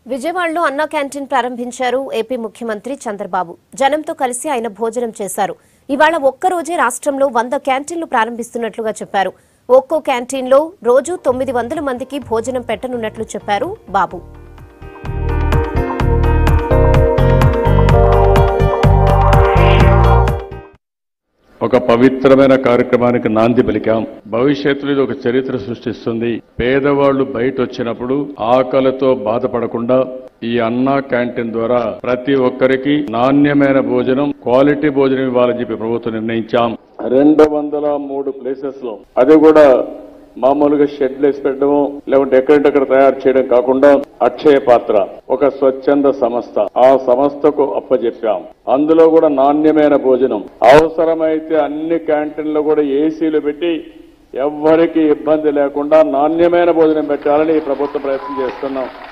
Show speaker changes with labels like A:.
A: విజయవాడలో అన్నా క్యాంటీన్ ప్రారంభించారు ఏపీ ముఖ్యమంత్రి చంద్రబాబు జనంతో కలిసి ఆయన భోజనం చేశారు ఇవాళ ఒక్కరోజే రాష్ట్రంలో వంద క్యాంటీన్లు ప్రారంభిస్తున్నట్లుగా చెప్పారు ఒక్కో క్యాంటీన్లో రోజు తొమ్మిది వందల మందికి భోజనం పెట్టనున్నట్లు చెప్పారు బాబు
B: ఒక పవిత్రమైన కార్యక్రమానికి నాంది పలికాం భవిష్యత్తులో ఇది ఒక చరిత్ర సృష్టిస్తుంది పేదవాళ్లు బయట వచ్చినప్పుడు ఆకలితో బాధపడకుండా ఈ అన్నా క్యాంటీన్ ద్వారా ప్రతి ఒక్కరికి నాణ్యమైన భోజనం క్వాలిటీ భోజనం ఇవ్వాలని చెప్పి ప్రభుత్వం నిర్ణయించాం రెండు వందల మూడు ప్లేసెస్ లో అది కూడా మామూలుగా షెడ్లు వేసి పెట్టడము లేకుంటే ఎక్కడంటక్కడ తయారు చేయడం కాకుండా అక్షయ పాత్ర ఒక స్వచ్ఛంద సంస్థ ఆ సంస్థకు అప్పజెప్పాం అందులో కూడా నాణ్యమైన భోజనం అవసరమైతే అన్ని క్యాంటీన్లు కూడా ఏసీలు పెట్టి ఎవ్వరికి ఇబ్బంది లేకుండా నాణ్యమైన భోజనం పెట్టాలని ఈ ప్రభుత్వం ప్రయత్నం చేస్తున్నాం